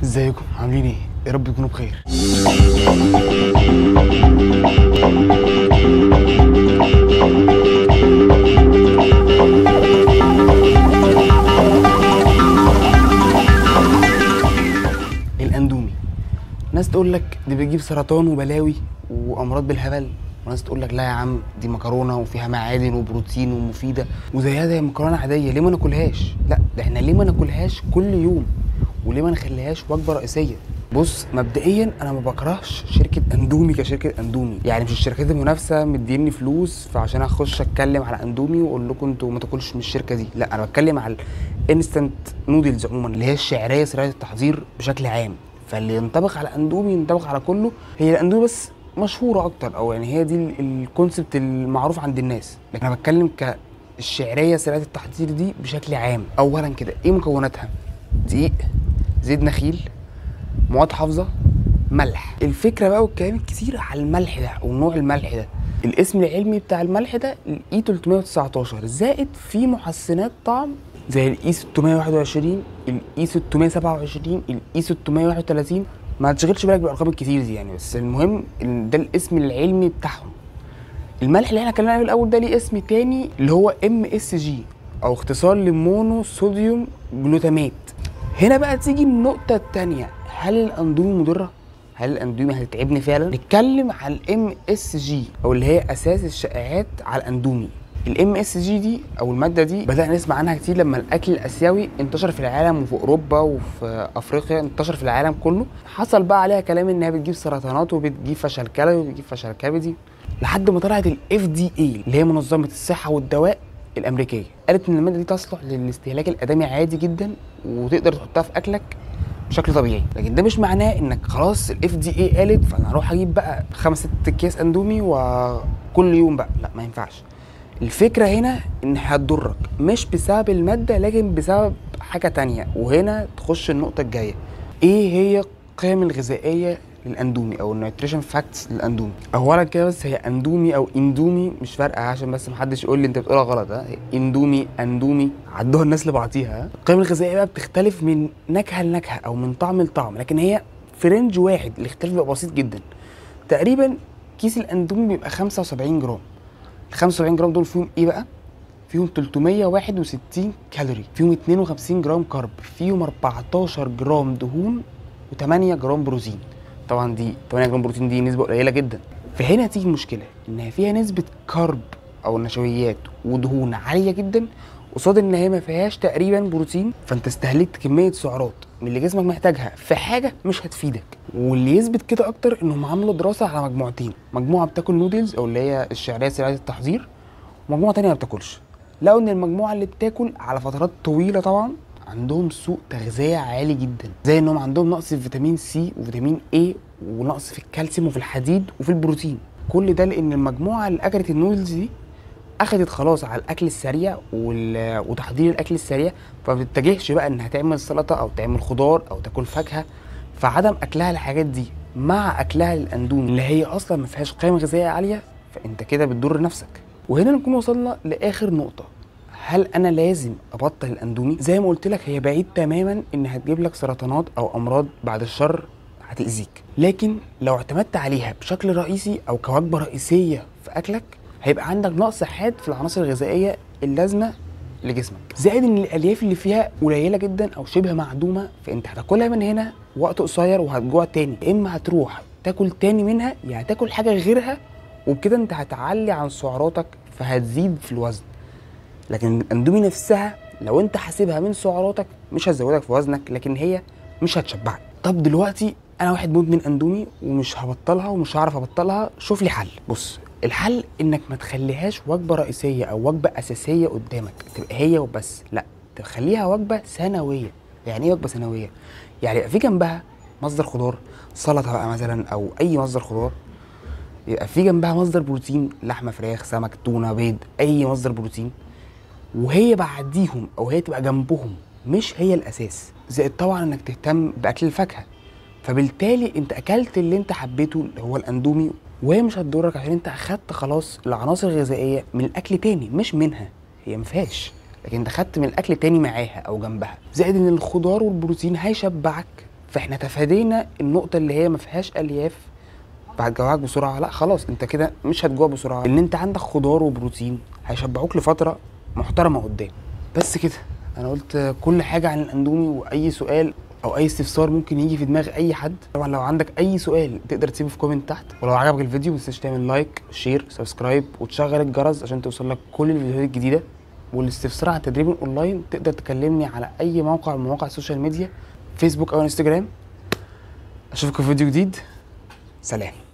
ازيكم عاملين ايه يا رب تكونوا بخير الاندومي ناس تقول لك دي بتجيب سرطان وبلاوي وامراض بالهبل وناس تقول لك لا يا عم دي مكرونه وفيها معادن وبروتين ومفيده وزيها زي مكرونه عاديه ليه ما ناكلهاش لا ده احنا ليه ما ناكلهاش كل يوم وليه ما نخليهاش وجبه رئيسيه بص مبدئيا انا ما بكرهش شركه اندومي كشركه اندومي يعني مش الشركات المنافسه مديني فلوس فعشان اخش اتكلم على اندومي واقول لكم انتوا ما تاكلش من الشركه دي لا انا بتكلم على الانستنت نودلز عموما اللي هي الشعريه سريعه التحضير بشكل عام فاللي ينطبق على اندومي ينطبق على كله هي الاندومي بس مشهوره اكتر او يعني هي دي ال- الكونسبت المعروف عند الناس لكن انا بتكلم كالشعريه سريعه التحضير دي بشكل عام اولا كده ايه مكوناتها دقيق زيت نخيل مواد حافظه ملح الفكره بقى والكلام الكتير على الملح ده او نوع الملح ده الاسم العلمي بتاع الملح ده الاي 319 زائد فيه محسنات طعم زي الاي 621 الاي 627 الاي 631 ما تشغلش بالك بالارقام الكتير دي يعني بس المهم ان ده الاسم العلمي بتاعهم الملح اللي احنا اتكلمنا عليه في الاول ده ليه اسم تاني اللي هو ام اس جي او اختصار لمونو صوديوم جلوتامات هنا بقى تيجي النقطة التانية هل الاندومي مضرة؟ هل الاندومي هتتعبني فعلا؟ نتكلم على الام اس جي او اللي هي اساس الشائعات على الاندومي الام اس جي دي او الماده دي بدانا نسمع عنها كتير لما الاكل الاسيوي انتشر في العالم وفي اوروبا وفي افريقيا انتشر في العالم كله حصل بقى عليها كلام انها بتجيب سرطانات وبتجيب فشل كلوي وبتجيب فشل كبدي لحد ما طلعت الاف دي اي اللي هي منظمه الصحه والدواء الامريكيه قالت ان الماده دي تصلح للاستهلاك الادمي عادي جدا وتقدر تحطها في اكلك بشكل طبيعي لكن ده مش معناه انك خلاص الاف دي اي قالت فانا هروح اجيب بقى خمس ست اكياس اندومي وكل يوم بقى لا ما ينفعش الفكره هنا ان هتضرك مش بسبب الماده لكن بسبب حاجه تانية وهنا تخش النقطه الجايه ايه هي القيم الغذائيه للاندومي او النيوتريشن فاكتس للاندومي اولا كده بس هي اندومي او اندومي مش فارقه عشان بس محدش يقول لي انت بتقولها غلط ها هي اندومي اندومي عدوها الناس لبعضيها ها؟ القيم الغذائيه بقى بتختلف من نكهه لنكهه او من طعم لطعم لكن هي في رينج واحد الاختلاف بيبقى بسيط جدا تقريبا كيس الاندومي بيبقى 75 جرام ال 75 جرام دول فيهم ايه بقى؟ فيهم 361 كالوري فيهم 52 جرام كارب فيهم 14 جرام دهون و8 جرام بروتين طبعا دي 8 جرام بروتين دي نسبه قليله جدا فهنا تيجي المشكله انها فيها نسبه كارب او نشويات ودهون عاليه جدا قصاد ان هي ما فيهاش تقريبا بروتين فانت استهلكت كميه سعرات من اللي جسمك محتاجها في حاجه مش هتفيدك واللي يثبت كده اكتر انهم عملوا دراسه على مجموعتين مجموعه بتاكل نودلز او اللي هي الشعريه سريعه التحضير ومجموعه تانية ما بتاكلش لقوا ان المجموعه اللي بتاكل على فترات طويله طبعا عندهم سوء تغذيه عالي جدا زي انهم عندهم نقص في فيتامين سي وفيتامين اي ونقص في الكالسيوم وفي الحديد وفي البروتين كل ده لان المجموعه اللي اكلت النودلز دي اخدت خلاص على الاكل السريع وال... وتحضير الاكل السريع فما بتتجهش بقى انها تعمل سلطه او تعمل خضار او تاكل فاكهه فعدم اكلها الحاجات دي مع اكلها للاندومي اللي هي اصلا ما فيهاش قيمه غذائيه عاليه فانت كده بتضر نفسك وهنا نكون وصلنا لاخر نقطه هل انا لازم ابطل الاندومي زي ما قلت لك هي بعيد تماما ان هتجيب لك سرطانات او امراض بعد الشر هتاذيك لكن لو اعتمدت عليها بشكل رئيسي او كوجبه رئيسيه في اكلك هيبقى عندك نقص حاد في العناصر الغذائيه اللازمه لجسمك زائد ان الالياف اللي فيها قليله جدا او شبه معدومه فانت هتاكلها من هنا وقت قصير وهتجوع تاني يا اما هتروح تاكل تاني منها يا هتاكل حاجه غيرها وبكده انت هتعلي عن سعراتك فهتزيد في الوزن لكن الاندومي نفسها لو انت حاسبها من سعراتك مش هتزودك في وزنك لكن هي مش هتشبعك طب دلوقتي انا واحد مدمن اندومي ومش هبطلها ومش هعرف ابطلها شوف لي حل بص الحل انك ما تخليهاش وجبه رئيسيه او وجبه اساسيه قدامك تبقى هي وبس لا تخليها وجبه ثانويه يعني ايه وجبه ثانويه يعني يبقى في جنبها مصدر خضار سلطه بقى مثلا او اي مصدر خضار يبقى في جنبها مصدر بروتين لحمه فراخ سمك تونه بيض اي مصدر بروتين وهي بعديهم او هي تبقى جنبهم مش هي الاساس زائد طبعا انك تهتم باكل الفاكهه فبالتالي انت اكلت اللي انت حبيته اللي هو الاندومي وهي مش هتضرك عشان انت اخدت خلاص العناصر الغذائيه من الاكل تاني مش منها هي مفيهاش لكن انت خدت من الاكل تاني معاها او جنبها زائد ان الخضار والبروتين هيشبعك فاحنا تفادينا النقطه اللي هي ما فيهاش الياف فهتجوعك بسرعه لا خلاص انت كده مش هتجوع بسرعه ان انت عندك خضار وبروتين هيشبعوك لفتره محترمه قدام بس كده انا قلت كل حاجه عن الاندومي واي سؤال او اي استفسار ممكن يجي في دماغ اي حد طبعا لو عندك اي سؤال تقدر تسيبه في كومنت تحت ولو عجبك الفيديو ما تنساش تعمل لايك شير سبسكرايب وتشغل الجرس عشان توصل لك كل الفيديوهات الجديده والاستفسار عن التدريب الاونلاين تقدر تكلمني على اي موقع من مواقع السوشيال ميديا فيسبوك او انستجرام اشوفكم في فيديو جديد سلام